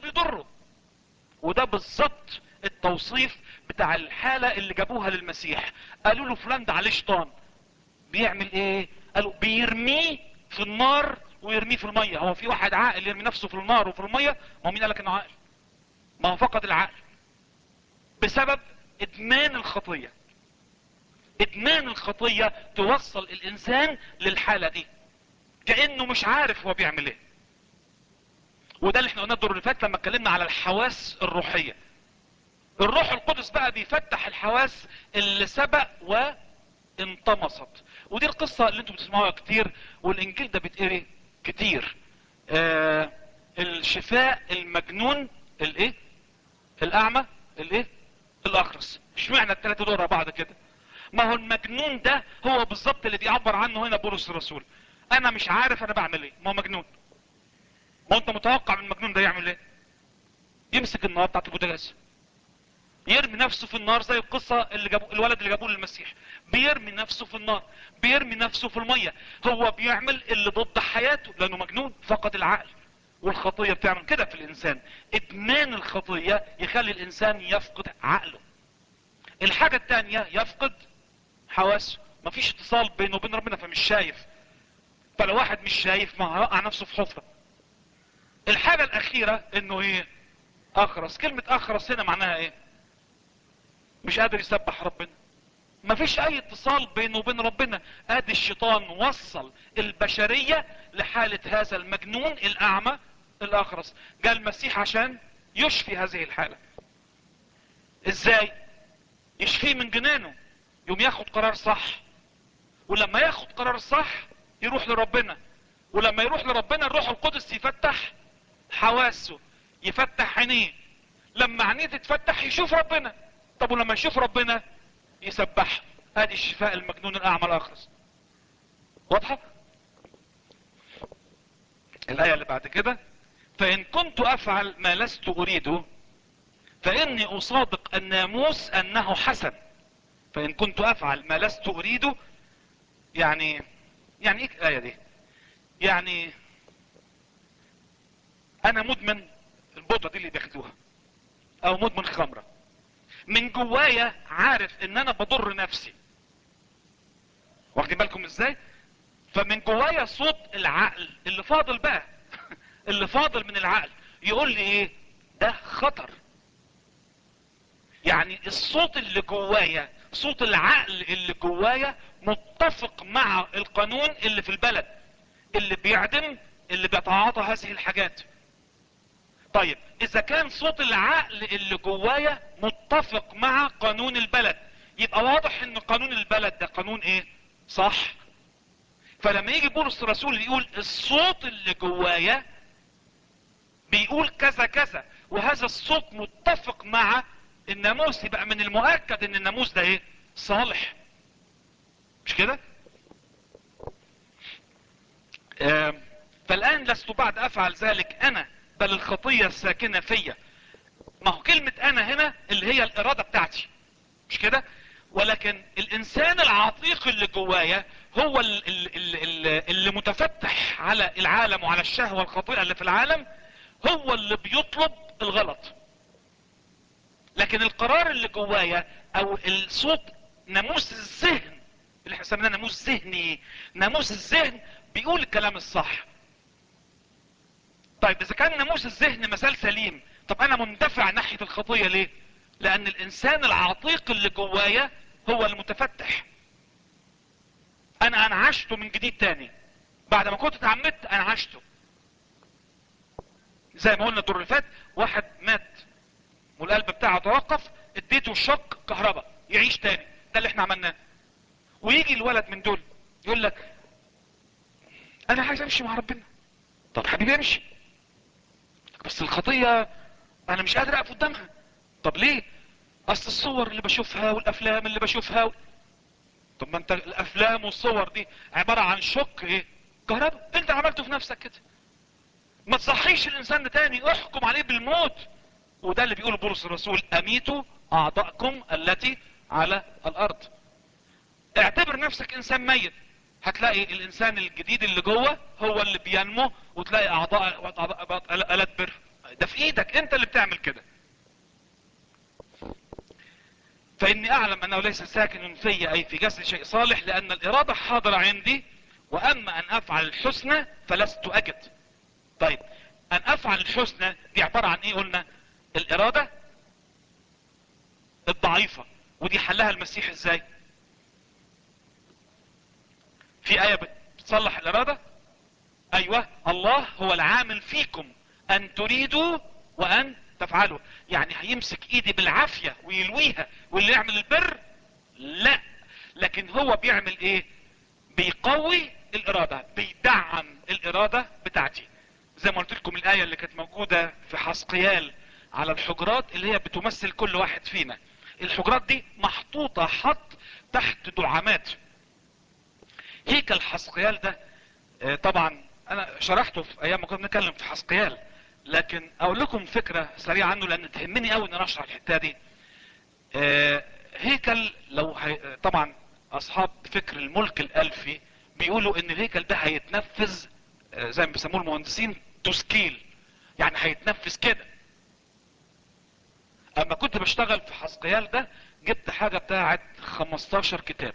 بيضره وده بالظبط التوصيف بتاع الحالة اللي جابوها للمسيح قالوا له فلان ده عليه شيطان بيعمل ايه قالوا بيرميه في النار ويرميه في المية هو في واحد عاقل يرمي نفسه في النار وفي المية ما هو مين قالك انه عاقل ما هو فقد العقل بسبب ادمان الخطية ادمان الخطية توصل الانسان للحالة دي كأنه مش عارف هو بيعمل ايه وده اللي احنا قلنا الدور اللي فات لما اتكلمنا على الحواس الروحية الروح القدس بقى بيفتح الحواس اللي سبق وانطمست ودي القصة اللي انتم بتسمعوها كتير والانجيل ده بيتقري كتير آه الشفاء المجنون الايه الاعمى الايه الاخرس اشمعنى الثلاثه دول ورا بعض كده ما هو المجنون ده هو بالظبط اللي بيعبر عنه هنا بولس الرسول انا مش عارف انا بعمل ايه ما هو مجنون ما هو انت متوقع من المجنون ده يعمل ايه يمسك النار بتاعت البوتاجاز يرمي نفسه في النار زي القصة اللي جابوا الولد اللي جابوه للمسيح بيرمي نفسه في النار بيرمي نفسه في المية هو بيعمل اللي ضد حياته لانه مجنون فقد العقل والخطية بتعمل كده في الانسان ادمان الخطية يخلي الانسان يفقد عقله الحاجة التانية يفقد حواسه مفيش اتصال بينه وبين ربنا فمش شايف فلو واحد مش شايف ما هيوقع نفسه في حفرة الحاجة الاخيرة انه ايه اخرس كلمة اخرس هنا معناها ايه مش قادر يسبح ربنا مفيش اي اتصال بينه وبين ربنا ادي الشيطان وصل البشرية لحالة هذا المجنون الاعمى الاخرس جاء المسيح عشان يشفي هذه الحالة ازاي يشفيه من جنانه يوم ياخد قرار صح ولما ياخد قرار صح يروح لربنا ولما يروح لربنا الروح القدس يفتح حواسه يفتح عينيه لما عينيه تتفتح يشوف ربنا طب ولما يشوف ربنا يسبح ادي الشفاء المجنون الاعمى الاخرس واضحة الاية اللي بعد كده فان كنت افعل ما لست اريده فاني اصادق الناموس انه حسن فان كنت افعل ما لست اريده يعني يعني ايه الايه دي يعني انا مدمن البودرة دي اللي بياخدوها او مدمن خمرة من جوايا عارف ان انا بضر نفسي واخدين بالكم ازاي فمن جوايا صوت العقل اللي فاضل بقى اللي فاضل من العقل يقول لي ايه ده خطر يعني الصوت اللي جوايا صوت العقل اللي جوايا متفق مع القانون اللي في البلد اللي بيعدم اللي بيتعاطى هذه الحاجات طيب اذا كان صوت العقل اللي جوايا متفق مع قانون البلد يبقى واضح ان قانون البلد ده قانون ايه صح فلما يجي بولس الرسول يقول الصوت اللي جوايا بيقول كذا كذا وهذا الصوت متفق مع الناموس يبقى من المؤكد ان الناموس ده ايه صالح مش كده آه فالان لست بعد افعل ذلك انا بل الخطية الساكنة فيا ما هو كلمة انا هنا اللي هي الارادة بتاعتي مش كده ولكن الانسان العتيق اللي جوايا هو اللي, اللي متفتح على العالم وعلى الشهوة الخطيئة اللي في العالم هو اللي بيطلب الغلط لكن القرار اللي جوايا او الصوت ناموس الذهن اللي احنا سميناه ناموس ذهني ناموس الذهن بيقول الكلام الصح طيب اذا كان ناموس الذهن مثال سليم طب انا مندفع ناحية الخطية ليه لان الانسان العتيق اللي جوايا هو المتفتح انا انعشته من جديد تاني بعد ما كنت اتعمدت انعشته زي ما قلنا الدور اللي فات واحد مات والقلب بتاعه توقف اديته الشق كهرباء يعيش تاني ده اللي احنا عملناه ويجي الولد من دول يقول لك انا عايز امشي مع ربنا طب حبيبي امشي بس الخطية انا مش قادر اقف قدامها طب ليه اصل الصور اللي بشوفها والافلام اللي بشوفها و... طب ما انت الافلام والصور دي عبارة عن شك ايه كهرباء انت عملته في نفسك كده ما تصحيش الانسان ده تاني احكم عليه بالموت وده اللي بيقوله بولس الرسول اميتوا اعضاءكم التي على الارض اعتبر نفسك انسان ميت هتلاقي الانسان الجديد اللي جوه هو اللي بينمو وتلاقي اعضاء الات بر ده في ايدك انت اللي بتعمل كده فاني اعلم انه ليس ساكن في اي في جسد شيء صالح لان الارادة حاضرة عندي واما ان افعل الحسنى فلست اجد طيب ان افعل الحسنى دي عبارة عن ايه قلنا الارادة الضعيفة ودي حلها المسيح ازاي في اية بتصلح الارادة ايوه الله هو العامل فيكم ان تريدوا وان تفعلوا يعني هيمسك ايدي بالعافية ويلويها واللي يعمل البر لا لكن هو بيعمل ايه بيقوي الارادة بيدعم الارادة بتاعتي زي ما قلت لكم الاية اللي كانت موجودة في حسقيال على الحجرات اللي هي بتمثل كل واحد فينا الحجرات دي محطوطة حط تحت دعامات هيكل حسقيال ده آه، طبعا انا شرحته في ايام ما كنا بنتكلم في حسقيال لكن اقول لكم فكرة سريعة عنه لان تهمني قوي ان انا اشرح الحتة دي آه، هيكل لو هي... طبعا اصحاب فكر الملك الالفي بيقولوا ان الهيكل ده هيتنفذ آه، زي ما بيسموه المهندسين تو سكيل يعني هيتنفذ كده اما كنت بشتغل في حسقيال ده جبت حاجة بتاعت 15 كتاب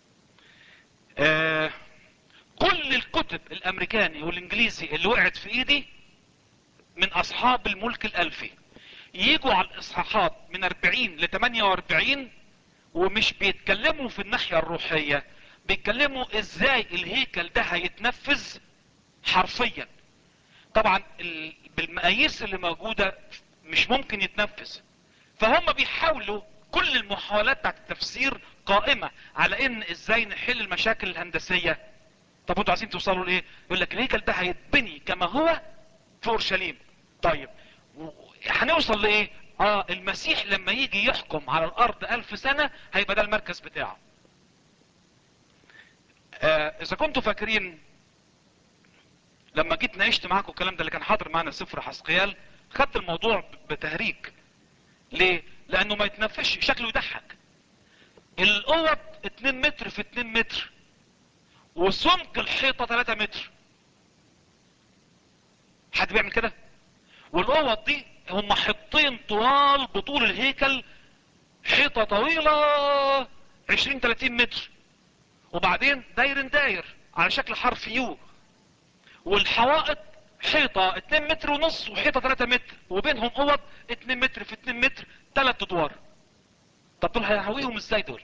آه كل الكتب الامريكاني والانجليزي اللي وقعت في ايدي من اصحاب الملك الالفي يجوا على الاصحاحات من 40 ل 48 ومش بيتكلموا في الناحية الروحية بيتكلموا ازاي الهيكل ده هيتنفذ حرفيا طبعا ال- بالمقاييس اللي موجودة مش ممكن يتنفذ فهم بيحاولوا كل المحاولات بتاعت التفسير قائمة على ان ازاي نحل المشاكل الهندسية طب انتوا عايزين توصلوا لايه يقول لك الهيكل ده هيتبني كما هو في اورشليم طيب و- هنوصل لايه اه المسيح لما يجي يحكم على الارض الف سنة هيبقى ده المركز بتاعه آه اذا كنتوا فاكرين لما جيت ناقشت معاكم الكلام ده اللي كان حاضر معانا سفر حسقيال خدت الموضوع بتهريج ليه لانه ما يتنفش شكله يضحك الاوض 2 متر في 2 متر وسمك الحيطة 3 متر حد بيعمل كده والاوض دي هم حيطين طوال بطول الهيكل حيطة طويلة 20 30 متر وبعدين داير داير على شكل حرف يو والحوائط حيطة 2 متر ونص وحيطة 3 متر وبينهم اوض 2 متر في 2 متر 3 ادوار طب دول هيهويهم ازاي دول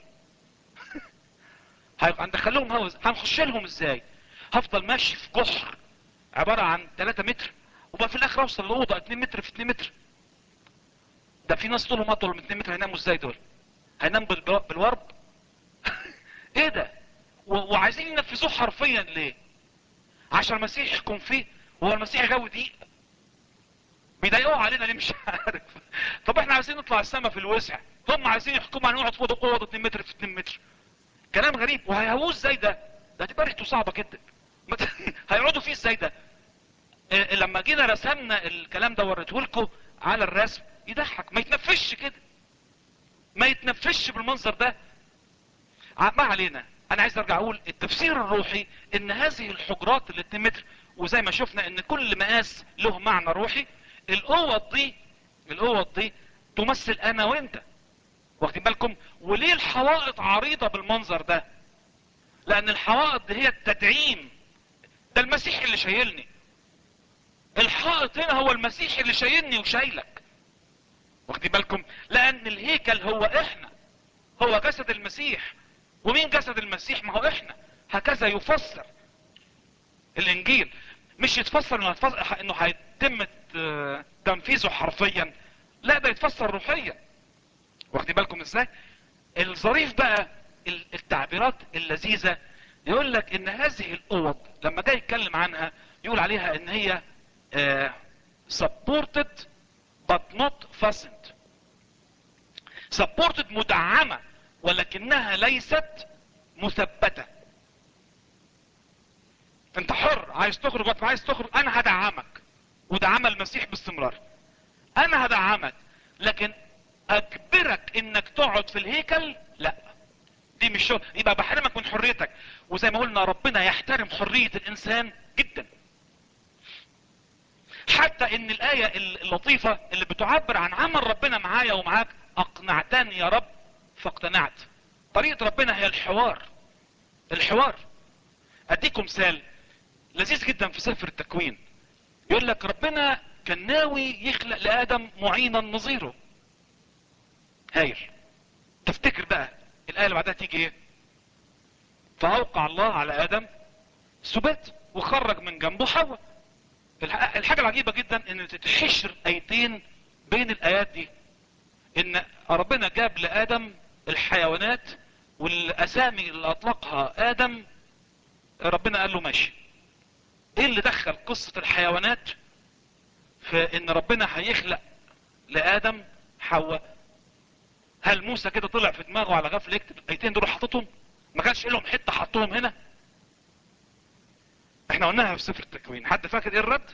هي- هندخلهم هوا إزاي؟ هنخش لهم ازاي هفضل ماشي في جحر عبارة عن 3 متر وبقى في الاخر اوصل لاوضة 2 متر في 2 متر ده في ناس طولهم اطول من 2 متر هيناموا ازاي دول هينام بال- بالورب ايه ده و- وعايزين ينفذوه حرفيا ليه عشان المسيح يحكم فيه هو المسيح جو دقيق بيضايقوه علينا ليه مش عارف طب احنا عايزين نطلع السما في الوسع هم عايزين يحكموا على نقعد في اوضه أوضة 2 متر في 2 متر كلام غريب وهيهووه ازاي ده ده هتبقى ريحته صعبه جدا ما ت- هيقعدوا فيه ازاي ده إيه، لما جينا رسمنا الكلام ده وريته لكم على الرسم يضحك ما يتنفش كده ما يتنفش بالمنظر ده ع- ما علينا انا عايز ارجع اقول التفسير الروحي ان هذه الحجرات ال 2 متر وزي ما شفنا ان كل مقاس له معنى روحي الاوض دي الاوض دي تمثل انا وانت واخدين بالكم وليه الحوائط عريضة بالمنظر ده لان الحوائط دي هي التدعيم ده المسيح اللي شايلني الحائط هنا هو المسيح اللي شايلني وشايلك واخدين بالكم لان الهيكل هو احنا هو جسد المسيح ومين جسد المسيح ما هو احنا هكذا يفسر الانجيل مش يتفسر انه, هتفسر انه هيتم ت- تنفيذه حرفيا لا ده يتفسر روحيا واخدين بالكم ازاي الظريف بقى ال- التعبيرات اللذيذة يقول لك ان هذه الاوض لما جاي يتكلم عنها يقول عليها ان هي آه, supported but not fastened supported مدعمة ولكنها ليست مثبتة انت حر عايز تخرج وقت ما عايز تخرج انا هدعمك وده عمل المسيح باستمرار انا هدعمك لكن اجبرك انك تقعد في الهيكل لا دي مش شغل يبقى بحرمك من حريتك وزي ما قلنا ربنا يحترم حرية الانسان جدا حتى حتى ان الاية اللطيفة اللي بتعبر عن عمل ربنا معايا ومعاك اقنعتني يا رب فاقتنعت طريقة ربنا هي الحوار الحوار اديكم مثال لذيذ جدا في سفر التكوين يقول لك ربنا كان ناوي يخلق لادم معينا نظيره هايل تفتكر بقى الايه اللي بعدها تيجي ايه فاوقع الله على ادم سبات وخرج من جنبه حواء الحاجة العجيبة جدا ان تتحشر ايتين بين الايات دي ان ربنا جاب لادم الحيوانات والاسامي اللي اطلقها ادم ربنا قال له ماشي ايه اللي دخل قصة الحيوانات في ان ربنا هيخلق لادم حواء هل موسى كده طلع في دماغه على غفل يكتب الايتين دول حاططهم ما كانش لهم حته حطهم هنا احنا قلناها في سفر التكوين حد فاكر ايه الرد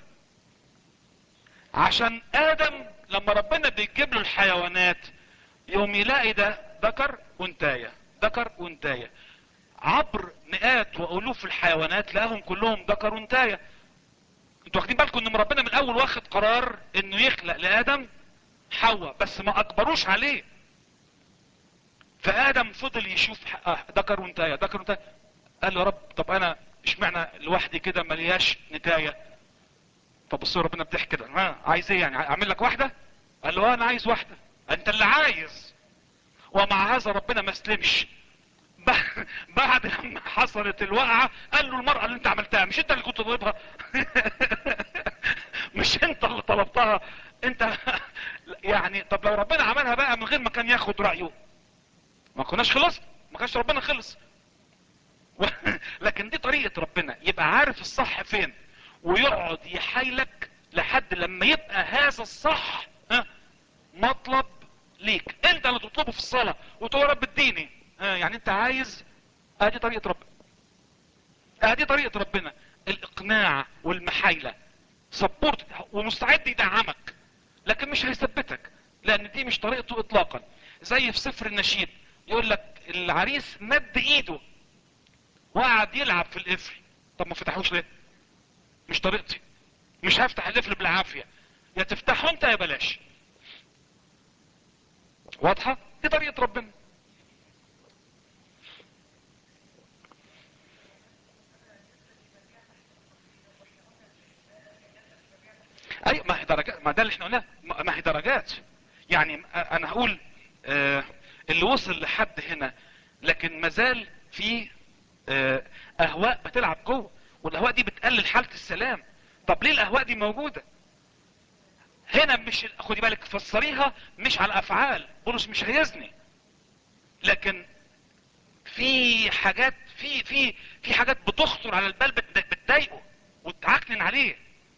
عشان ادم لما ربنا بيجيب له الحيوانات يوم يلاقي ده ذكر وانتايه ذكر وانتايه عبر مئات والوف الحيوانات لقاهم كلهم ذكر وانتايه انتوا واخدين بالكم ان ربنا من الاول واخد قرار انه يخلق لادم حواء بس ما اكبروش عليه فادم فضل يشوف ذكر وانتايه ذكر وانتايه قال له يا رب طب انا اشمعنى لوحدي كده ملياش نتايه طب بصوا ربنا بتحكي كده ها عايز ايه يعني اعمل لك واحده قال له انا عايز واحده انت اللي عايز ومع هذا ربنا ما استلمش بعد لما حصلت الوقعة قال له المرأة اللي انت عملتها مش انت اللي كنت طالبها مش انت اللي طلبتها انت يعني طب لو ربنا عملها بقى من غير ما كان ياخد رأيه ما كناش خلص ما كانش ربنا خلص لكن دي طريقة ربنا يبقى عارف الصح فين ويقعد يحايلك لحد لما يبقى هذا الصح ها مطلب ليك انت اللي تطلبه في الصلاة وتقول رب اديني ها يعني انت عايز ادي طريقة ربنا ادي طريقة ربنا الاقناع والمحايلة سبورت ومستعد يدعمك لكن مش هيثبتك لان دي مش طريقته اطلاقا زي في سفر النشيد يقول لك العريس مد ايده وقعد يلعب في القفل طب ما فتحوش ليه مش طريقتي مش هفتح القفل بالعافية يا تفتحه انت يا بلاش واضحة دي طريقة ربنا اي ما هي درجات ما ده اللي احنا قلناه ما هي درجات يعني انا هقول آه اللي وصل لحد هنا لكن مازال في آه اهواء بتلعب جوه والاهواء دي بتقلل حالة السلام طب ليه الاهواء دي موجودة هنا مش خدي بالك فسريها مش على الافعال بولس مش هيزني لكن في حاجات في في في حاجات بتخطر على البال بتضايقه وتعكنن عليه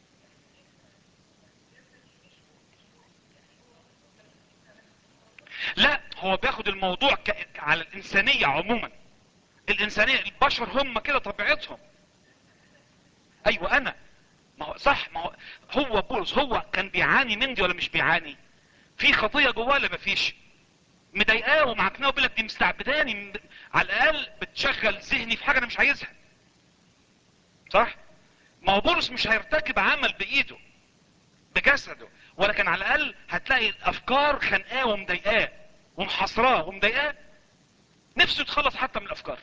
لا هو بياخد الموضوع ك... على الانسانية عموما الانسانية البشر هم كده طبيعتهم ايوه انا ما هو صح ما هو هو بولس هو كان بيعاني من دي ولا مش بيعاني في خطية جواه ولا مفيش مضايقاه ومعكناه وبيقول لك دي مستعبداني على الاقل بتشغل ذهني في حاجة انا مش عايزها صح ما هو بولس مش هيرتكب عمل بايده بجسده ولكن على الاقل هتلاقي الافكار خانقاه ومضايقاه ومحاصراه ومضايقاه نفسه يتخلص حتى من الافكار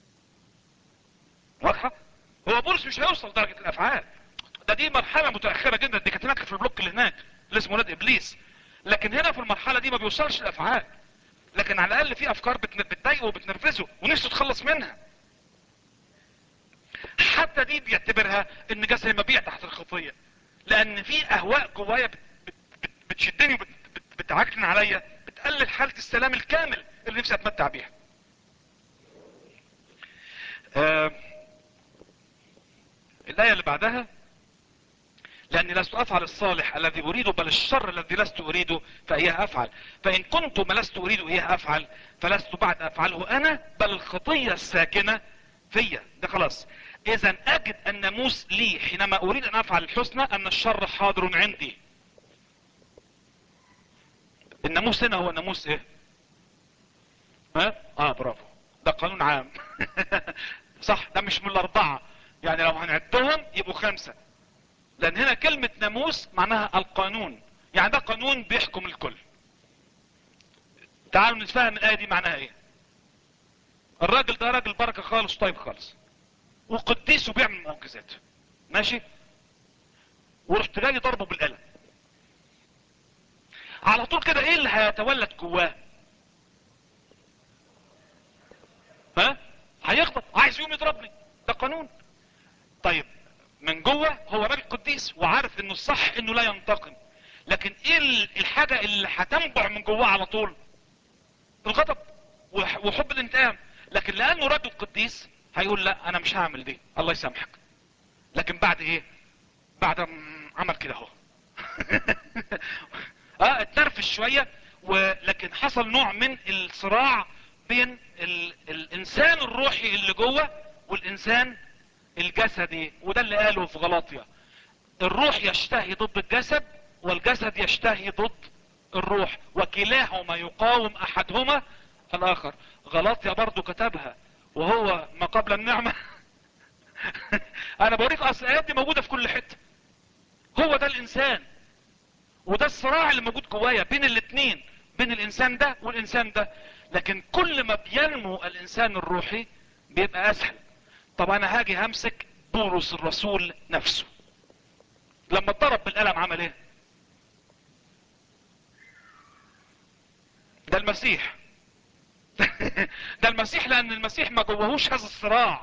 واضحه هو بولس مش هيوصل درجه الافعال ده دي مرحله متاخره جدا دي كانت هناك في البلوك اللي هناك اللي اسمه ولاد ابليس لكن هنا في المرحله دي ما بيوصلش الافعال لكن على الاقل في افكار بتضايقه وبتنرفزه ونفسه يتخلص منها حتى دي بيعتبرها ان جسدي مبيع تحت الخطيه لان في اهواء جوايا بتشدني وبتعكن عليا بتقلل حالة السلام الكامل اللي نفسي اتمتع بيها آه الاية اللي بعدها لاني لست افعل الصالح الذي اريده بل الشر الذي لست اريده فاياه افعل فان كنت ما لست اريد اياه افعل فلست بعد افعله انا بل الخطية الساكنة فيا ده خلاص اذا اجد الناموس لي حينما اريد ان افعل الحسنى ان الشر حاضر عندي الناموس هنا هو ناموس ايه ها اه برافو ده قانون عام صح ده مش من الاربعة يعني لو هنعدهم يبقوا خمسة لان هنا كلمة ناموس معناها القانون يعني ده قانون بيحكم الكل تعالوا نتفهم الآية دي معناها ايه الراجل ده راجل بركة خالص طيب خالص وقديس وبيعمل معجزات ماشي ورحت جاي ضربه بالقلم على طول كده ايه اللي هيتولد جواه ها هيغضب عايز يقوم يضربني ده قانون طيب من جوه هو راجل قديس وعارف انه الصح انه لا ينتقم لكن ايه الحاجة اللي هتنبع من جواه على طول الغضب وحب الانتقام لكن لانه راجل قديس هيقول لا انا مش هعمل دي الله يسامحك لكن بعد ايه بعد عمل كده اهو اه اتنرفز شوية ولكن حصل نوع من الصراع بين ال... الانسان الروحي اللي جوه والانسان الجسدي وده اللي قاله في غلاطيا الروح يشتهي ضد الجسد والجسد يشتهي ضد الروح وكلاهما يقاوم احدهما الاخر غلاطيا برضو كتبها وهو ما قبل النعمة انا بوريك اصل الايات دي موجودة في كل حتة هو ده الانسان وده الصراع اللي موجود جوايا بين الاتنين بين الانسان ده والانسان ده لكن كل ما بينمو الانسان الروحي بيبقى اسهل طب انا هاجي همسك بولس الرسول نفسه لما اتضرب بالقلم عمل ايه ده المسيح ده المسيح لان المسيح ما جوهوش هذا الصراع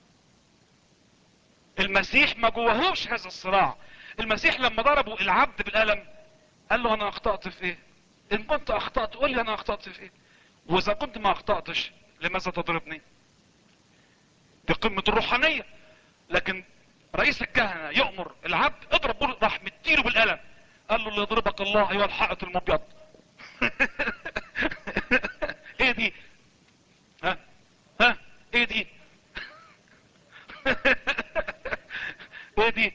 المسيح ما جوهوش هذا الصراع المسيح لما ضربوا العبد بالقلم قال له انا اخطأت في ايه ان كنت اخطأت قول لي انا اخطأت في ايه واذا كنت ما اخطأتش لماذا تضربني دي قمة الروحانية لكن رئيس الكهنة يؤمر العبد اضرب بول راح مديله بالقلم قال له اللي يضربك الله ايها الحائط المبيض ايه دي ها ها ايه دي ايه دي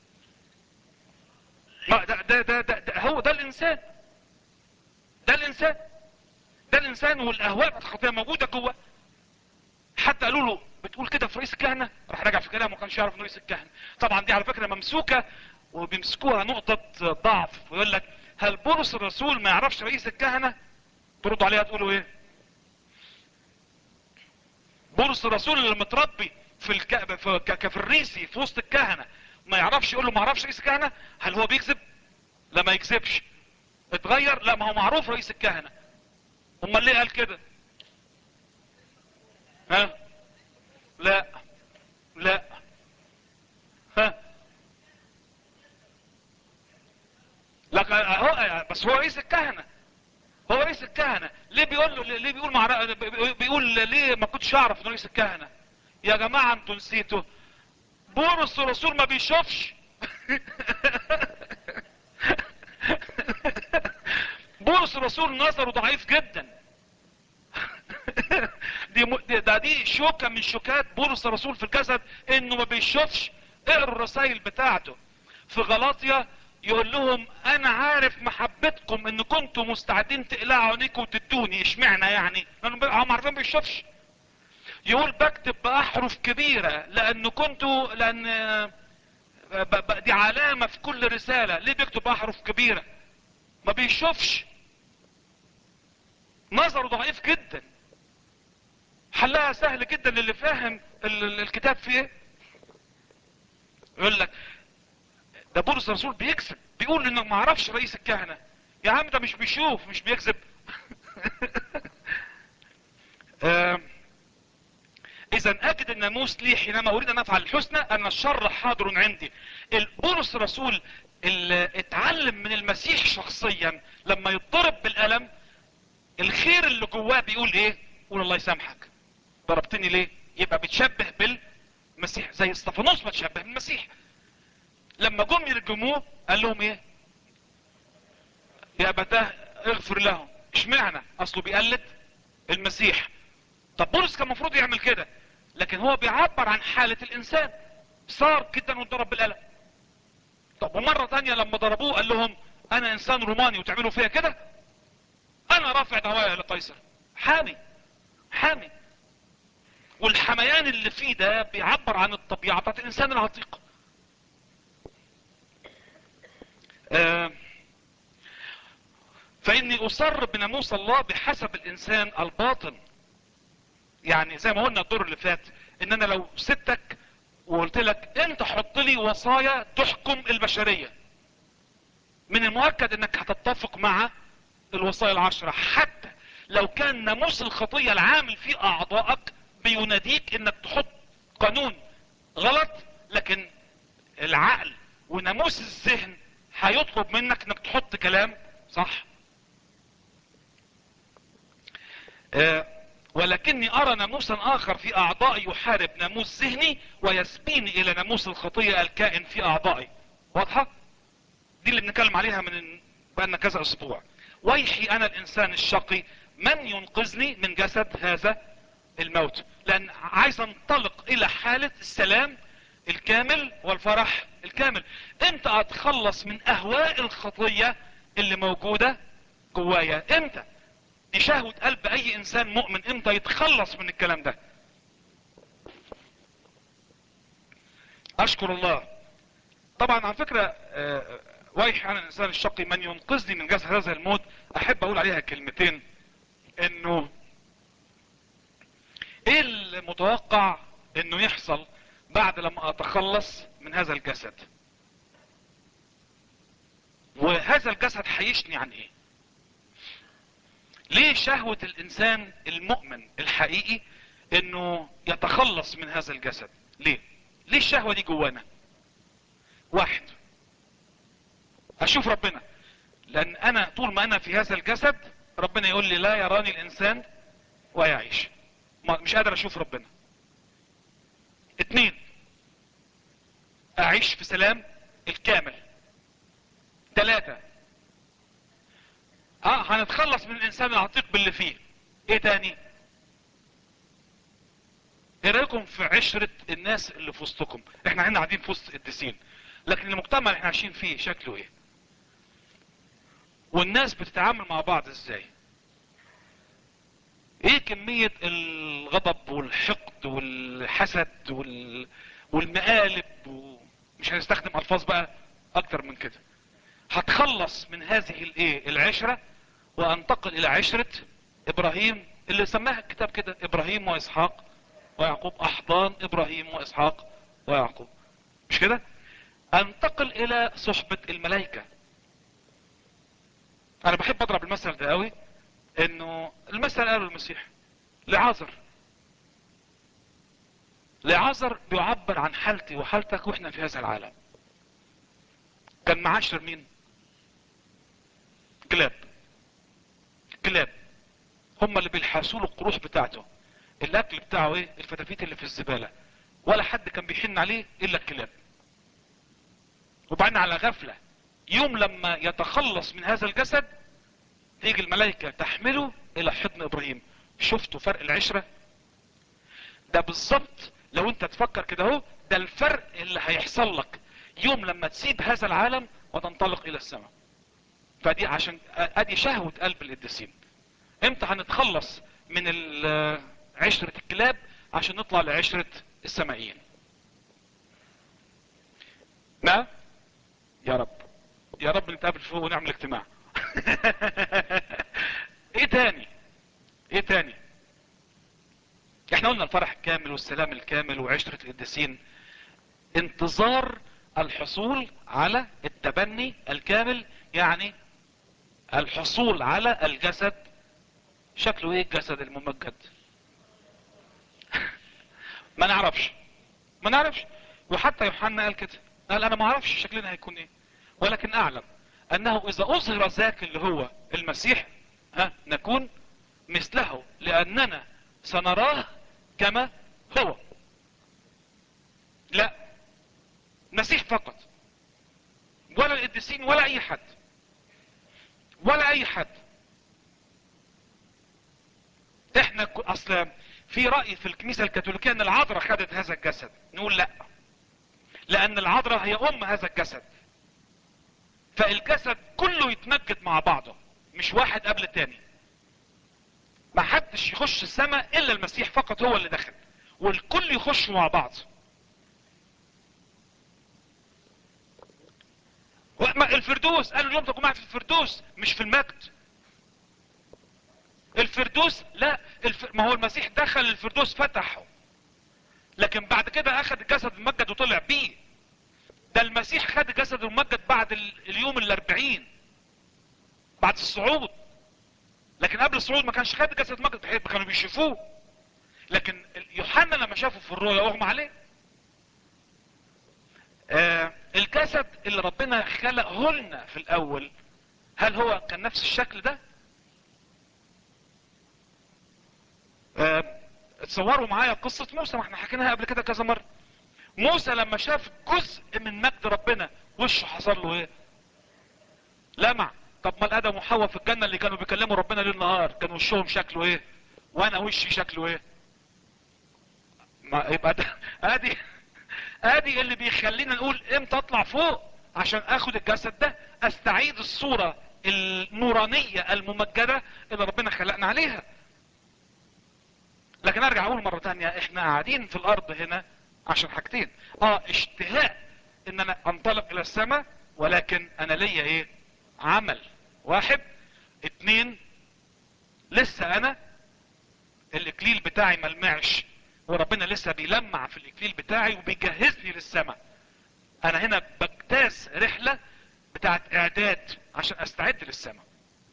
ما ده ده ده, ده, ده هو ده الانسان ده الانسان ده الانسان والاهواء بتاعت الخطيه موجوده جوه حتى قالوا له بتقول كده في رئيس الكهنه راح راجع في كلامه ما كانش يعرف رئيس الكهنه طبعا دي على فكره ممسوكه وبيمسكوها نقطه ضعف ويقول لك هل بولس الرسول ما يعرفش رئيس الكهنه تردوا عليها تقولوا ايه بولس الرسول اللي متربي في الك... في كفريسي في وسط الكهنه ما يعرفش يقول له ما اعرفش رئيس الكهنه هل هو بيكذب لا ما يكذبش اتغير لا ما هو معروف رئيس الكهنه امال ليه قال كده ها لا لا ها لكن هو بس هو رئيس الكهنه هو رئيس الكهنه ليه بيقول له ليه بيقول مع بيقول ليه ما كنتش اعرف انه رئيس الكهنه يا جماعه انتوا نسيتوا بولس الرسول ما بيشوفش بولس الرسول نظره ضعيف جدا دي, م... دي ده دي شوكة من شوكات بولس الرسول في الجسد انه ما بيشوفش اقروا الرسائل بتاعته في غلاطيا يقول لهم انا عارف محبتكم ان كنتوا مستعدين تقلعوا عينيكم وتدوني اشمعنى يعني لانه هم عارفين ما بيشوفش يقول بكتب باحرف كبيرة لان كنتوا لان ب... ب... دي علامة في كل رسالة ليه بيكتب باحرف كبيرة ما بيشوفش نظره ضعيف جدا حلها سهل جدا للي فاهم الكتاب فيه ايه يقول لك ده بولس الرسول بيكذب بيقول انه ما عرفش رئيس الكهنة يا عم ده مش بيشوف مش بيكذب اذا اجد الناموس لي حينما اريد ان افعل الحسنى ان الشر حاضر عندي بولس الرسول اللي اتعلم من المسيح شخصيا لما يضرب بالقلم الخير اللي جواه بيقول ايه قول الله يسامحك ضربتني ليه يبقى بتشبه بالمسيح زي استفانوس ما تشبه بالمسيح لما جم يرجموه قال لهم ايه يا ابتاه اغفر لهم اشمعنى اصله بيقلد المسيح طب بولس كان المفروض يعمل كده لكن هو بيعبر عن حالة الانسان صار جدا واتضرب بالقلم طب ومرة تانية لما ضربوه قال لهم انا انسان روماني وتعملوا فيها كده انا رافع دوايا لقيصر حامي حامي والحميان اللي فيه ده بيعبر عن الطبيعة بتاعت الانسان العتيق اني اصر بناموس الله بحسب الانسان الباطن يعني زي ما قلنا الدور اللي فات ان انا لو سبتك وقلت لك انت حط لي وصايا تحكم البشرية من المؤكد انك هتتفق مع الوصايا العشرة حتى لو كان ناموس الخطية العامل في اعضائك بيناديك انك تحط قانون غلط لكن العقل وناموس الذهن هيطلب منك انك تحط كلام صح آه ولكني ارى ناموسا اخر في اعضائي يحارب ناموس ذهني ويسبيني الى ناموس الخطية الكائن في اعضائي واضحة دي اللي بنتكلم عليها من بقالنا كذا اسبوع ويحي انا الانسان الشقي من ينقذني من جسد هذا الموت لان عايز انطلق الى حالة السلام الكامل والفرح الكامل امتى اتخلص من اهواء الخطية اللي موجودة جوايا امتى دي شهوة قلب اي انسان مؤمن امتى يتخلص من الكلام ده اشكر الله طبعا على فكرة آه، ويح انا الانسان الشقي من ينقذني من جسد هذا الموت احب اقول عليها كلمتين انه ايه المتوقع انه يحصل بعد لما اتخلص من هذا الجسد وهذا الجسد هيشني عن ايه ليه شهوة الانسان المؤمن الحقيقي انه يتخلص من هذا الجسد ليه ليه الشهوة دي جوانا واحد اشوف ربنا لان انا طول ما انا في هذا الجسد ربنا يقول لي لا يراني الانسان ويعيش ما- مش قادر اشوف ربنا اتنين اعيش في سلام الكامل تلاتة اه هنتخلص من الانسان العتيق باللي فيه ايه تاني ايه رايكم في عشرة الناس اللي في وسطكم احنا هنا قاعدين في وسط قديسين لكن المجتمع اللي احنا عايشين فيه شكله ايه والناس بتتعامل مع بعض ازاي ايه كمية الغضب والحقد والحسد وال... والمقالب و... مش هنستخدم الفاظ بقى اكتر من كده هتخلص من هذه الايه العشرة وانتقل الى عشرة ابراهيم اللي سماها الكتاب كده ابراهيم واسحاق ويعقوب احضان ابراهيم واسحاق ويعقوب مش كده انتقل الى صحبة الملائكة انا بحب اضرب المثل ده قوي انه المثل قاله المسيح لعازر لعازر بيعبر عن حالتي وحالتك واحنا في هذا العالم كان معاشر مين كلاب كلاب هم اللي بيلحسوا له القروش بتاعته الاكل بتاعه ايه الفتافيت اللي في الزبالة ولا حد كان بيحن عليه الا الكلاب وبعدين على غفلة يوم لما يتخلص من هذا الجسد تيجي الملائكة تحمله الى حضن ابراهيم شفتوا فرق العشرة ده بالظبط لو انت تفكر كده اهو ده الفرق اللي هيحصل لك يوم لما تسيب هذا العالم وتنطلق الى السماء فدي عشان ادي شهوة قلب القديسين امتى هنتخلص من ال- عشرة الكلاب عشان نطلع لعشرة السمائيين نعم يا رب يا رب نتقابل فوق ونعمل اجتماع ايه تاني ايه تاني احنا قلنا الفرح الكامل والسلام الكامل وعشرة القديسين انتظار الحصول على التبني الكامل يعني الحصول على الجسد شكله ايه الجسد الممجد ما نعرفش ما نعرفش وحتى يوحنا قال كده قال انا ما اعرفش شكلنا هيكون ايه ولكن اعلم انه اذا اظهر ذاك اللي هو المسيح ها نكون مثله لاننا سنراه كما هو لا مسيح فقط ولا القديسين ولا اي حد ولا اي حد احنا ك- اصلا في رأي في الكنيسة الكاثوليكية ان العذراء خدت هذا الجسد نقول لا لان العذراء هي ام هذا الجسد فالجسد كله يتمجد مع بعضه مش واحد قبل التاني ما حدش يخش السماء الا المسيح فقط هو اللي دخل والكل يخش مع بعض وما- الفردوس قالوا اليوم تكون معي في الفردوس مش في المجد الفردوس لا الف... ما هو المسيح دخل الفردوس فتحه لكن بعد كده اخذ الجسد الممجد وطلع بيه ده المسيح خد الجسد الممجد بعد ال... اليوم الاربعين بعد الصعود لكن قبل الصعود ما كانش خد الجسد الممجد كانوا بيشوفوه لكن يوحنا لما شافه في الرؤيا اغمى عليه آه الجسد اللي ربنا خلقه لنا في الاول هل هو كان نفس الشكل ده آه تصوروا معايا قصة موسى ما احنا حكيناها قبل كده كذا مرة موسى لما شاف جزء من مجد ربنا وشه حصل له ايه لمع طب ما ادم وحواء في الجنة اللي كانوا بيكلموا ربنا ليل نهار كان وشهم شكله ايه وانا وشي شكله ايه ما يبقى ده ادي ادي اللي بيخلينا نقول امتى اطلع فوق عشان اخد الجسد ده استعيد الصورة النورانية الممجدة اللي ربنا خلقنا عليها لكن ارجع اقول مرة تانية احنا قاعدين في الارض هنا عشان حاجتين اه اشتهاء ان انا انطلق الى السماء ولكن انا ليا ايه عمل واحد اتنين لسه انا الاكليل بتاعي ملمعش وربنا لسه بيلمع في الاكليل بتاعي وبيجهزني للسماء انا هنا بجتاز رحلة بتاعت اعداد عشان استعد للسماء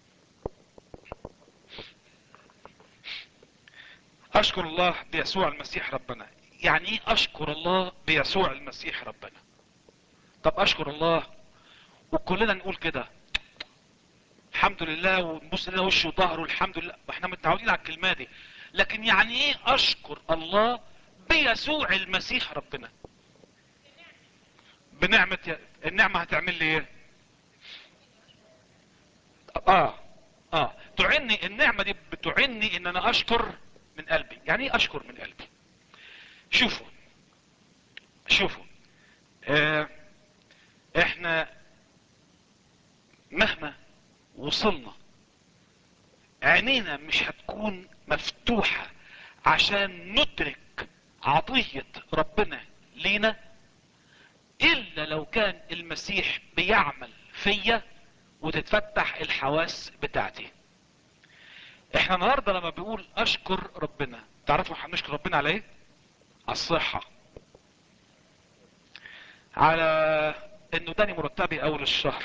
اشكر الله بيسوع المسيح ربنا يعني ايه اشكر الله بيسوع المسيح ربنا طب اشكر الله وكلنا نقول كده الحمد لله ونبص لنا وشه وظهره الحمد لله واحنا متعودين على الكلمه دي لكن يعني ايه اشكر الله بيسوع المسيح ربنا بنعمة ي... النعمة هتعمل لي ايه اه اه تعني النعمة دي بتعني ان انا اشكر من قلبي يعني ايه اشكر من قلبي شوفوا شوفوا آه احنا مهما وصلنا عينينا مش هتكون مفتوحة عشان ندرك عطية ربنا لينا الا لو كان المسيح بيعمل فيا وتتفتح الحواس بتاعتي احنا النهاردة لما بيقول اشكر ربنا تعرفوا احنا بنشكر ربنا على ايه على الصحة على انه تاني مرتبي اول الشهر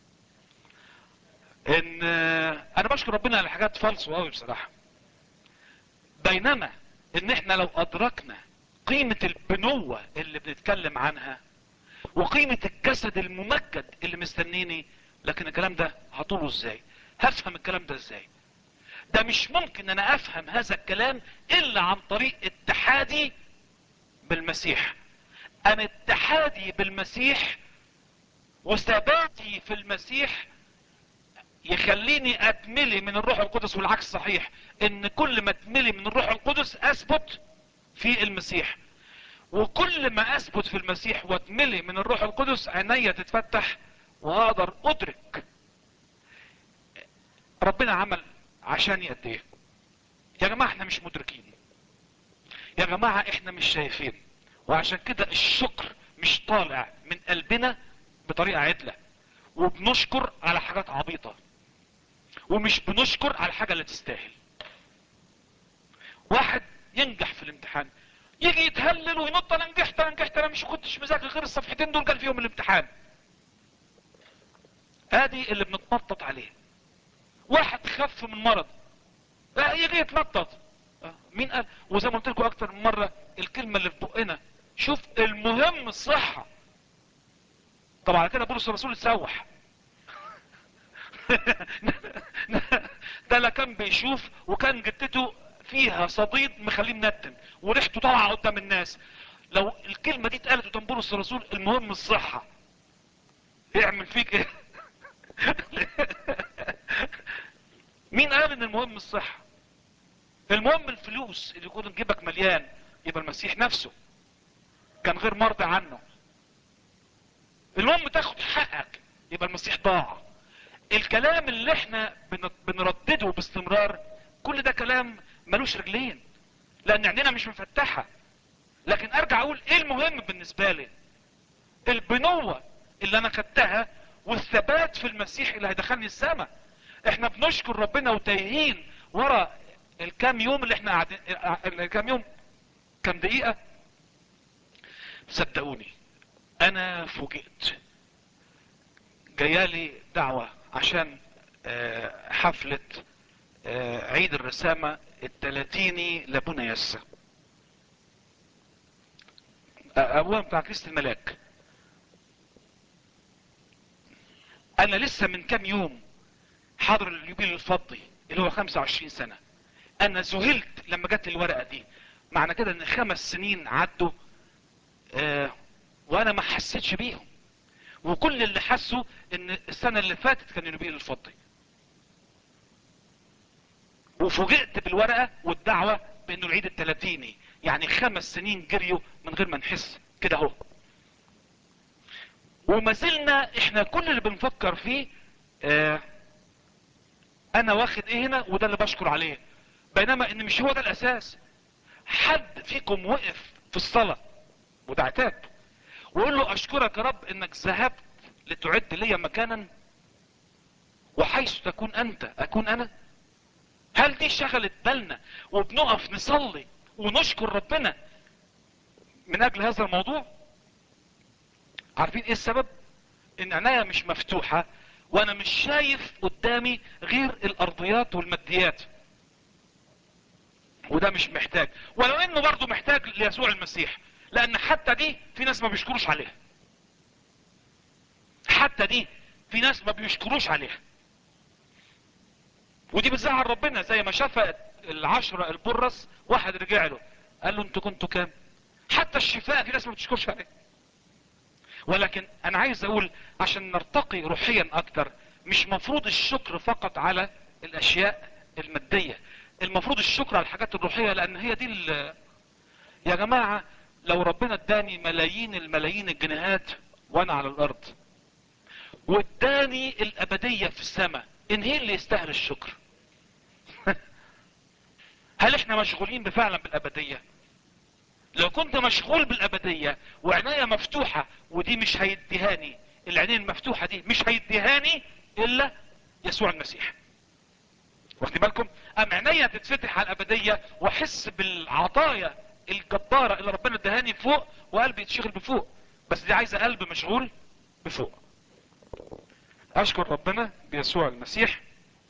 ان انا بشكر ربنا على حاجات فالصو قوي بصراحة بينما ان احنا لو ادركنا قيمة البنوة اللي بنتكلم عنها وقيمة الجسد الممجد اللي مستنيني لكن الكلام ده هطوله ازاي هفهم الكلام ده ازاي ده مش ممكن انا افهم هذا الكلام الا عن طريق اتحادي بالمسيح انا اتحادي بالمسيح وثباتي في المسيح يخليني اتملي من الروح القدس والعكس صحيح ان كل ما اتملي من الروح القدس اثبت في المسيح وكل ما اثبت في المسيح واتملي من الروح القدس عينيا تتفتح واقدر ادرك ربنا عمل عشاني قد ايه يا جماعة احنا مش مدركين يا جماعة احنا مش شايفين وعشان كده الشكر مش طالع من قلبنا بطريقة عدلة وبنشكر على حاجات عبيطة ومش بنشكر على الحاجة اللي تستاهل واحد ينجح في الامتحان يجي يتهلل وينط انا نجحت انا نجحت انا مش كنتش مذاكر غير الصفحتين دول كان فيهم الامتحان ادي اللي بنتنطط عليه واحد خف من مرض لا يجي يتنطط مين قال وزي ما قلت لكم اكتر من مرة الكلمة اللي في بقنا شوف المهم الصحة طبعا على كده بولس الرسول اتسوح ده لا كان بيشوف وكان جدته فيها صديد مخليه منتن وريحته طالعه قدام الناس لو الكلمة دي اتقالت قدام بولس الرسول المهم الصحة يعمل فيك ايه مين قال ان المهم الصحة المهم الفلوس اللي يكون جيبك مليان يبقى المسيح نفسه كان غير مرضى عنه المهم تاخد حقك يبقى المسيح ضاع الكلام اللي احنا بنردده باستمرار كل ده كلام ملوش رجلين لان عينينا مش مفتحة لكن ارجع اقول ايه المهم بالنسبة لي البنوة اللي انا خدتها والثبات في المسيح اللي هيدخلني السماء احنا بنشكر ربنا وتايهين ورا الكام يوم اللي احنا قاعدين الكام يوم كام دقيقة صدقوني انا فوجئت جايالي دعوة عشان آه، حفلة آه، عيد الرسامة التلاتيني لابونا يسا آه، ابونا بتاع كريست الملاك انا لسه من كام يوم حاضر اليوبيل الفضي اللي هو 25 سنة انا ذهلت لما جت الورقة دي معنى كده ان خمس سنين عدوا آه وانا ما حسيتش بيهم وكل اللي حسوا ان السنة اللي فاتت كان اليوبيل الفضي وفوجئت بالورقة والدعوة بانه العيد التلاتيني يعني خمس سنين جريوا من غير ما نحس كده اهو وما زلنا احنا كل اللي بنفكر فيه اه انا واخد ايه هنا وده اللي بشكر عليه بينما ان مش هو ده الاساس حد فيكم وقف في الصلاة وده عتاب وقول له اشكرك يا رب انك ذهبت لتعد لي مكانا وحيث تكون انت اكون انا هل دي شغلت بالنا وبنقف نصلي ونشكر ربنا من اجل هذا الموضوع عارفين ايه السبب ان عينيا مش مفتوحة وانا مش شايف قدامي غير الارضيات والماديات وده مش محتاج ولو انه برضه محتاج ليسوع المسيح لان حتى دي في ناس ما بيشكروش عليها حتى دي في ناس ما بيشكروش عليها ودي بتزعل ربنا زي ما شاف العشرة البرص واحد رجع له قال له انتوا كنتوا كام حتى الشفاء في ناس ما بتشكرش عليه ولكن انا عايز اقول عشان نرتقي روحيا اكتر مش مفروض الشكر فقط على الاشياء المادية المفروض الشكر على الحاجات الروحية لان هي دي ال- يا جماعة لو ربنا اداني ملايين الملايين الجنيهات وانا على الارض واداني الابدية في السماء ان هي اللي يستاهل الشكر هل احنا مشغولين بفعلا بالابدية لو كنت مشغول بالابدية وعناية مفتوحة ودي مش هيديهاني العينين المفتوحة دي مش هيديهاني الا يسوع المسيح واخدين بالكم ام عينيا تتفتح على الابدية واحس بالعطايا الجبارة اللي ربنا ادهاني فوق وقلبي يتشغل بفوق بس دي عايزة قلب مشغول بفوق اشكر ربنا بيسوع المسيح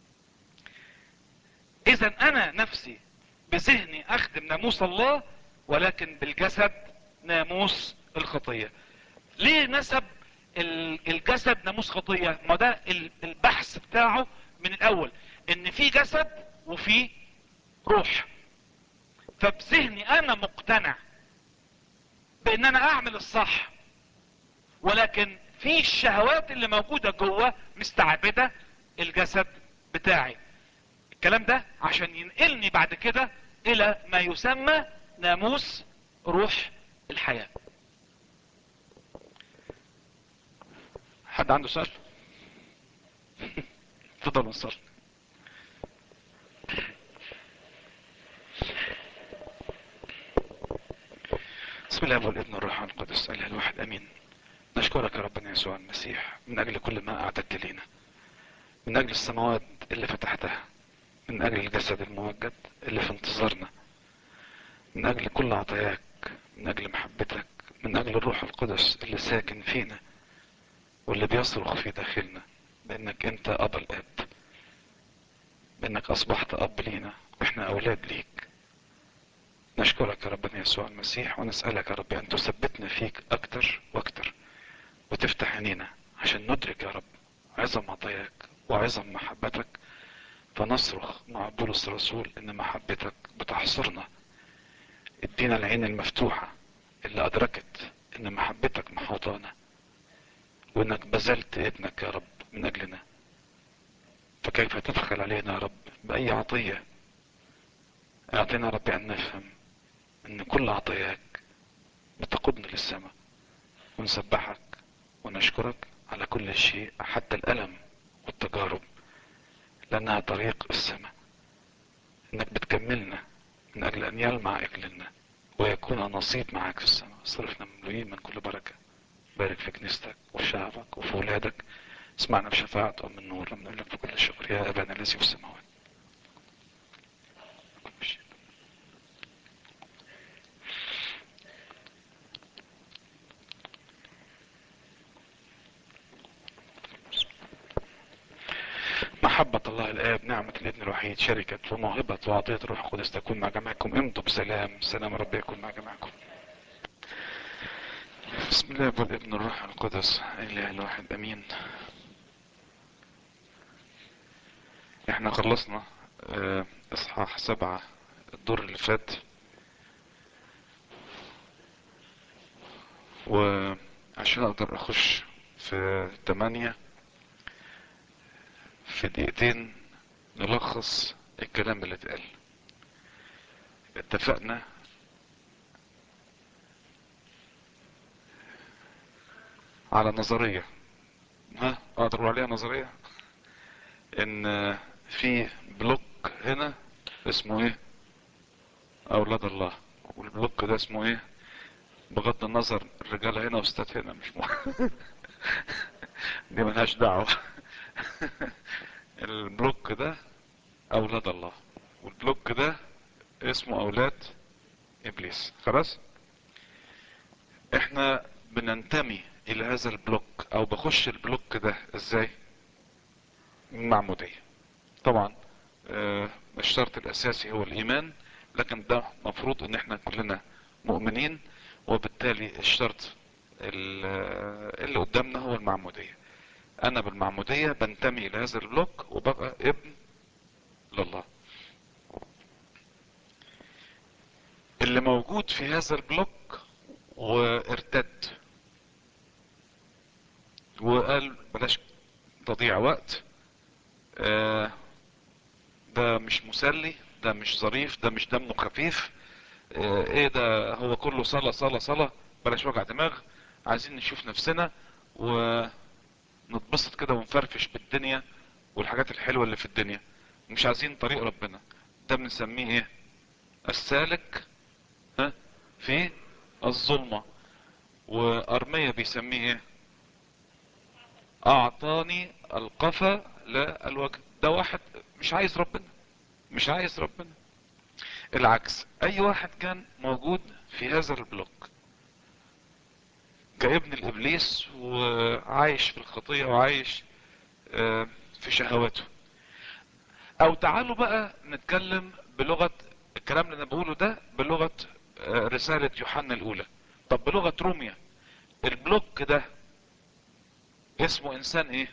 اذا انا نفسي بذهني اخدم ناموس الله ولكن بالجسد ناموس الخطية ليه نسب ال- الجسد ناموس خطية ما ده ال- البحث بتاعه من الاول ان في جسد وفي روح فبذهني انا مقتنع بان انا اعمل الصح ولكن في الشهوات اللي موجودة جوه مستعبدة الجسد بتاعي الكلام ده عشان ينقلني بعد كده الى ما يسمى ناموس روح الحياة حد عنده سؤال تفضل نصلي بسم الله والابن والروح القدس اله الواحد امين نشكرك يا ربنا يسوع المسيح من اجل كل ما اعددت لنا من اجل السماوات اللي فتحتها من اجل الجسد الموجد اللي في انتظارنا من اجل كل عطاياك من اجل محبتك من اجل الروح القدس اللي ساكن فينا واللي بيصرخ في داخلنا بانك انت اب الاب بانك اصبحت اب لينا واحنا اولاد ليك نشكرك يا ربنا يسوع المسيح ونسألك يا رب ان تثبتنا فيك اكتر واكتر وتفتح عينينا عشان ندرك يا رب عظم عطاياك وعظم محبتك فنصرخ مع بولس الرسول ان محبتك بتحصرنا ادينا العين المفتوحة اللي ادركت ان محبتك محوطانا وانك بذلت ابنك يا رب من اجلنا فكيف تدخل علينا يا رب باي عطية اعطينا يا رب ان نفهم ان كل عطاياك بتقودنا للسماء ونسبحك ونشكرك على كل شيء حتى الالم والتجارب لانها طريق السماء انك بتكملنا من اجل ان يلمع اجلنا ويكون نصيب معك في السماء صرفنا مملوئين من كل بركة بارك في كنيستك وفي شعبك وفي ولادك اسمعنا بشفاعة ام النور من لك في كل شكر يا ابانا الذي في السماوات محبة الله الآب نعمة الابن الوحيد شركة وموهبة وعطية الروح القدس تكون مع جميعكم امضوا بسلام سلام رب يكون مع جميعكم بسم الله والابن الروح القدس اله الواحد امين احنا خلصنا اه اصحاح سبعة الدور اللي فات وعشان اقدر اخش في تمانية في دقيقتين نلخص الكلام اللي اتقال اتفقنا على نظرية ها اقدر اقول عليها نظرية ان في بلوك هنا اسمه ايه اولاد الله والبلوك ده اسمه ايه بغض النظر الرجالة هنا والستات هنا مش مهم دي ملهاش دعوة البلوك ده اولاد الله والبلوك ده اسمه اولاد ابليس خلاص احنا بننتمي الى هذا البلوك او بخش البلوك ده ازاي المعمودية طبعا اه الشرط الاساسي هو الايمان لكن ده مفروض ان احنا كلنا مؤمنين وبالتالي الشرط اللي قدامنا هو المعمودية انا بالمعمودية بنتمي الى هذا البلوك وببقى ابن لله اللي موجود في هذا البلوك وارتد وقال بلاش تضيع وقت آه ده مش مسلي ده مش ظريف ده مش دمه خفيف آه ايه ده هو كله صلاة صلاة صلاة بلاش وجع دماغ عايزين نشوف نفسنا ونتبسط كده ونفرفش بالدنيا والحاجات الحلوة اللي في الدنيا مش عايزين طريق ربنا ده بنسميه ايه السالك ها في الظلمة وارمية بيسميه ايه اعطاني القفا لا الوجه ده واحد مش عايز ربنا مش عايز ربنا العكس اي واحد كان موجود في هذا البلوك كابن الابليس وعايش في الخطية وعايش في شهواته او تعالوا بقى نتكلم بلغة الكلام اللي انا بقوله ده بلغة رسالة يوحنا الاولى طب بلغة روميا البلوك ده اسمه انسان ايه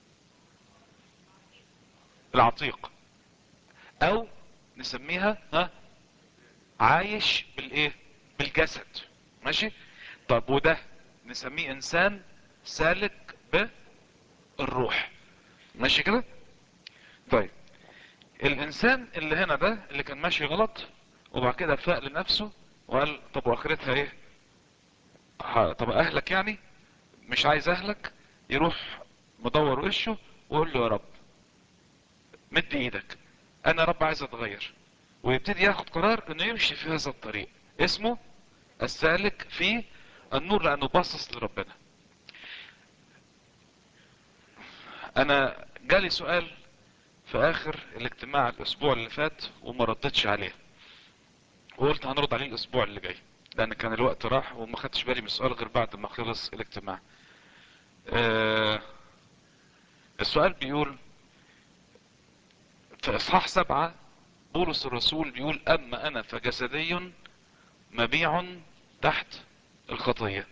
العتيق او نسميها ها عايش بالايه بالجسد ماشي طب وده نسميه انسان سالك بالروح ماشي كده طيب الانسان اللي هنا ده اللي كان ماشي غلط وبعد كده فاق لنفسه وقال طب واخرتها ايه طب اهلك يعني مش عايز اهلك يروح مدور وشه ويقول له يا رب مد ايدك انا يا رب عايز اتغير ويبتدي ياخد قرار انه يمشي في هذا الطريق اسمه السالك في النور لانه باصص لربنا انا جالي سؤال في اخر الاجتماع الاسبوع اللي فات وما ردتش عليه وقلت هنرد عليه الاسبوع اللي جاي لان كان الوقت راح وما خدتش بالي من السؤال غير بعد ما خلص الاجتماع آه السؤال بيقول في اصحاح سبعة بولس الرسول بيقول اما انا فجسدي مبيع تحت الخطية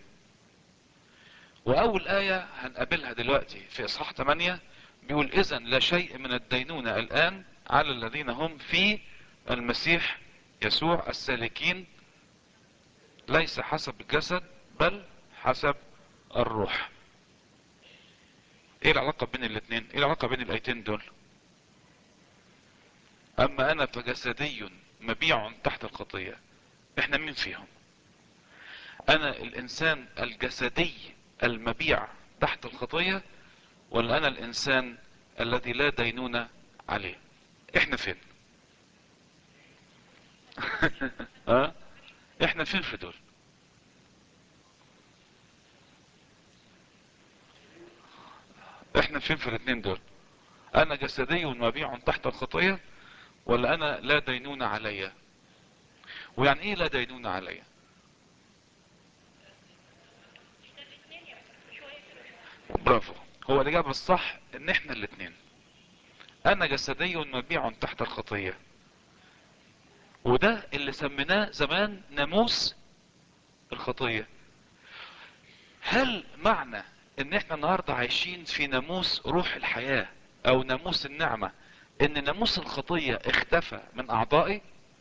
واول اية هنقابلها دلوقتي في اصحاح 8 بيقول اذا لا شيء من الدينونة الان على الذين هم في المسيح يسوع السالكين ليس حسب الجسد بل حسب الروح ايه العلاقة بين الاثنين ايه العلاقة بين الايتين دول اما انا فجسدي مبيع تحت الخطية احنا مين فيهم انا الانسان الجسدي المبيع تحت الخطية ولا انا الانسان الذي لا دينونة عليه احنا فين ها احنا فين في دول احنا فين في الاثنين دول انا جسدي مبيع تحت الخطية ولا انا لا دينون عليا ويعني ايه لا دينون عليا برافو هو الاجابة الصح ان احنا الاثنين انا جسدي مبيع تحت الخطية وده اللي سميناه زمان ناموس الخطية هل معنى ان احنا النهاردة عايشين في ناموس روح الحياة او ناموس النعمة ان ناموس الخطية اختفى من اعضائي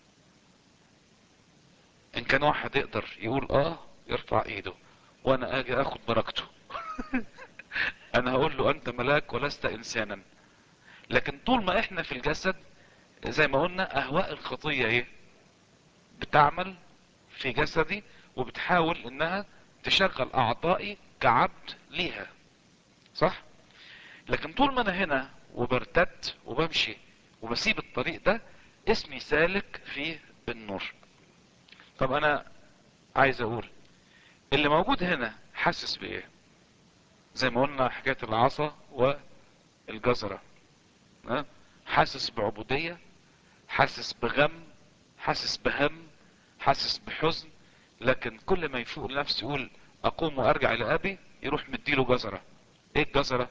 ان كان واحد يقدر يقول اه يرفع ايده وانا اجي اخد بركته انا هقول له انت ملاك ولست انسانا لكن طول ما احنا في الجسد زي ما قلنا اهواء الخطية ايه بتعمل في جسدي وبتحاول انها تشغل اعضائي كعبد ليها صح لكن طول ما انا هنا وبرتد وبمشي وبسيب الطريق ده اسمي سالك فيه بالنور طب انا عايز اقول اللي موجود هنا حاسس بايه زي ما قلنا حكاية العصا والجزرة ها؟ حاسس بعبودية حاسس بغم حاسس بهم حاسس بحزن لكن كل ما يفوق لنفسه يقول اقوم وارجع الى ابي يروح مديله جزرة ايه الجزرة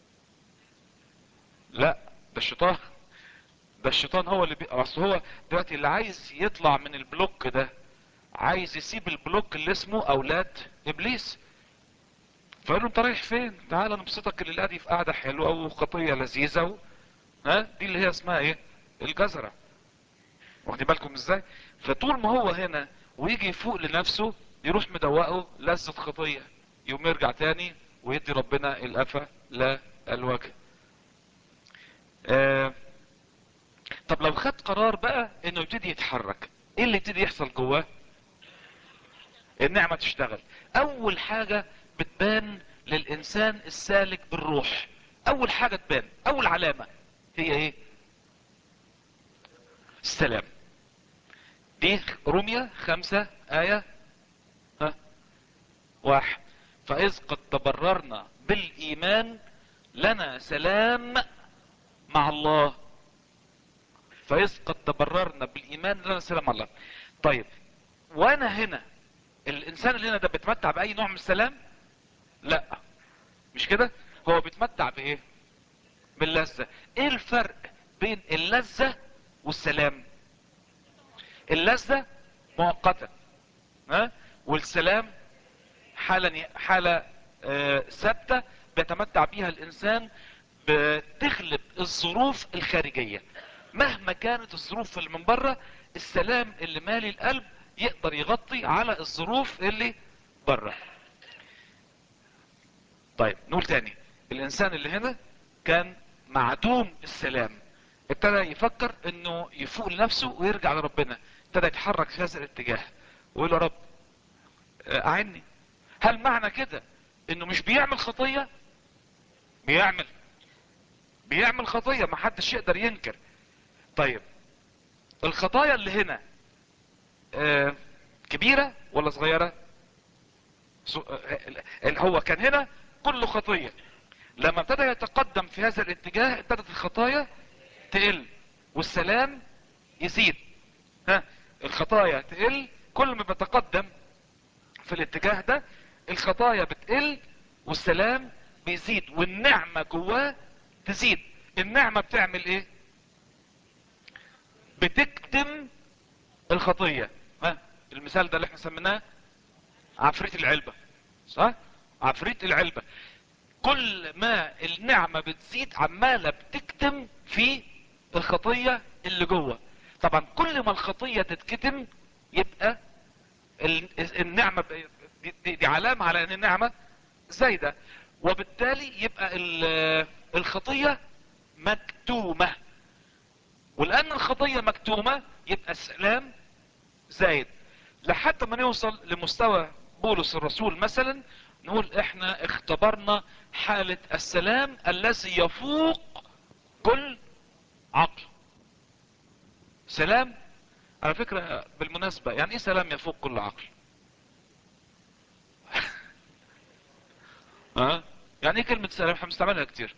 لا ده الشيطان ده الشيطان هو اللي بي... اصل هو دلوقتي اللي عايز يطلع من البلوك ده عايز يسيب البلوك اللي اسمه اولاد ابليس فقال له انت رايح فين تعال نبسطك الليله دي في قعده حلوه وخطيه لذيذه و... ها دي اللي هي اسمها ايه الجزره واخدين بالكم ازاي فطول ما هو هنا ويجي يفوق لنفسه يروح مدوقه لذة خطية يوم يرجع تاني ويدي ربنا القفا لا الوجه آه طب لو خد قرار بقى انه يبتدي يتحرك ايه اللي يبتدي يحصل جواه النعمة تشتغل اول حاجة بتبان للانسان السالك بالروح اول حاجة تبان اول علامة هي ايه السلام دي روميا خمسة آية ها واحد فإذ قد تبررنا بالإيمان لنا سلام مع الله فإذ قد تبررنا بالإيمان لنا سلام مع الله طيب وأنا هنا الإنسان اللي هنا ده بيتمتع بأي نوع من السلام لا مش كده هو بيتمتع بإيه باللذة إيه الفرق بين اللذة والسلام اللذة مؤقتة ها والسلام حالة حالة ثابتة آه بيتمتع بيها الانسان بتغلب الظروف الخارجية مهما كانت الظروف اللي من بره السلام اللي مالي القلب يقدر يغطي على الظروف اللي بره طيب نقول تاني الانسان اللي هنا كان معدوم السلام ابتدى يفكر انه يفوق لنفسه ويرجع لربنا ابتدى يتحرك في هذا الاتجاه ويقول يا رب اعني هل معنى كده انه مش بيعمل خطية بيعمل بيعمل خطية ما حدش يقدر ينكر طيب الخطايا اللي هنا آه كبيرة ولا صغيرة هو كان هنا كله خطية لما ابتدى يتقدم في هذا الاتجاه ابتدت الخطايا تقل والسلام يزيد ها الخطايا تقل كل ما بتقدم في الاتجاه ده الخطايا بتقل والسلام بيزيد والنعمة جواه تزيد النعمة بتعمل ايه بتكتم الخطية ها المثال ده اللي احنا سميناه عفريت العلبة صح عفريت العلبة كل ما النعمة بتزيد عمالة بتكتم في الخطية اللي جوه طبعا كل ما الخطية تتكتم يبقى النعمة دي, دي علامة على ان النعمة زايدة وبالتالي يبقى الخطية مكتومة ولان الخطية مكتومة يبقى السلام زايد لحتى ما نوصل لمستوى بولس الرسول مثلا نقول احنا اختبرنا حالة السلام الذي يفوق كل عقل سلام على فكرة بالمناسبة يعني ايه سلام يفوق كل عقل ها أه؟ يعني ايه كلمة سلام احنا بنستعملها كتير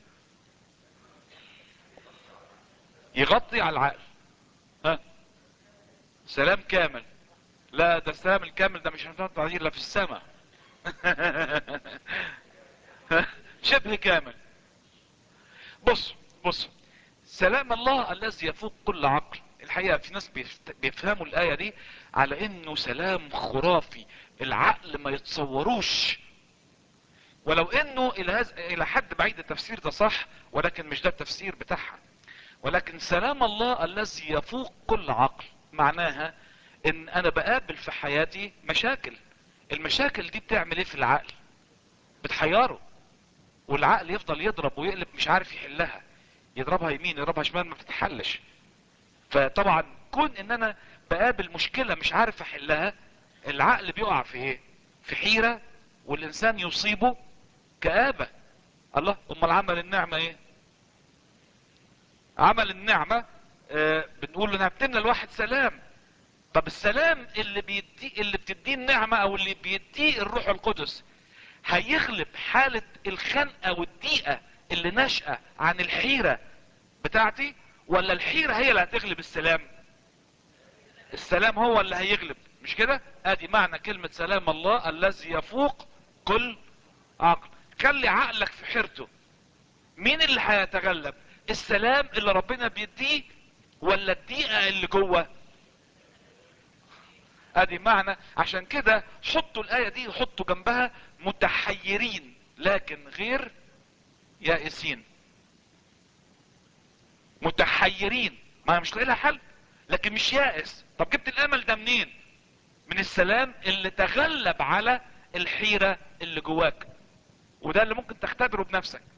يغطي على العقل ها أه؟ سلام كامل لا ده السلام الكامل ده مش هنفضل الا في السماء شبه كامل بص بص سلام الله الذي يفوق كل عقل الحقيقة في ناس بيفت- بيفهموا الآية دي على انه سلام خرافي العقل ما يتصوروش ولو انه الى هز... الى حد بعيد التفسير ده صح ولكن مش ده التفسير بتاعها ولكن سلام الله الذي يفوق كل عقل معناها ان انا بقابل في حياتي مشاكل المشاكل دي بتعمل ايه في العقل بتحيره والعقل يفضل يضرب ويقلب مش عارف يحلها يضربها يمين يضربها شمال ما بتتحلش فطبعا كون ان انا بقابل مشكلة مش عارف احلها العقل بيقع في ايه في حيرة والانسان يصيبه كآبة الله امال عمل النعمة ايه عمل النعمة آه بنقول انها بتملى الواحد سلام طب السلام اللي بيدي اللي بتديه النعمة او اللي بيديه الروح القدس هيغلب حالة الخنقة والضيقة اللي ناشئة عن الحيرة بتاعتي ولا الحيرة هي اللي هتغلب السلام السلام هو اللي هيغلب مش كده ادي معنى كلمة سلام الله الذي يفوق كل عقل خلي عقلك في حيرته مين اللي هيتغلب السلام اللي ربنا بيديه ولا الضيقة اللي جوه ادي معنى عشان كده حطوا الاية دي وحطوا جنبها متحيرين لكن غير يائسين متحيرين ما أنا مش لاقي لها حل لكن مش يائس طب جبت الامل ده منين من السلام اللي تغلب على الحيرة اللي جواك وده اللي ممكن تختبره بنفسك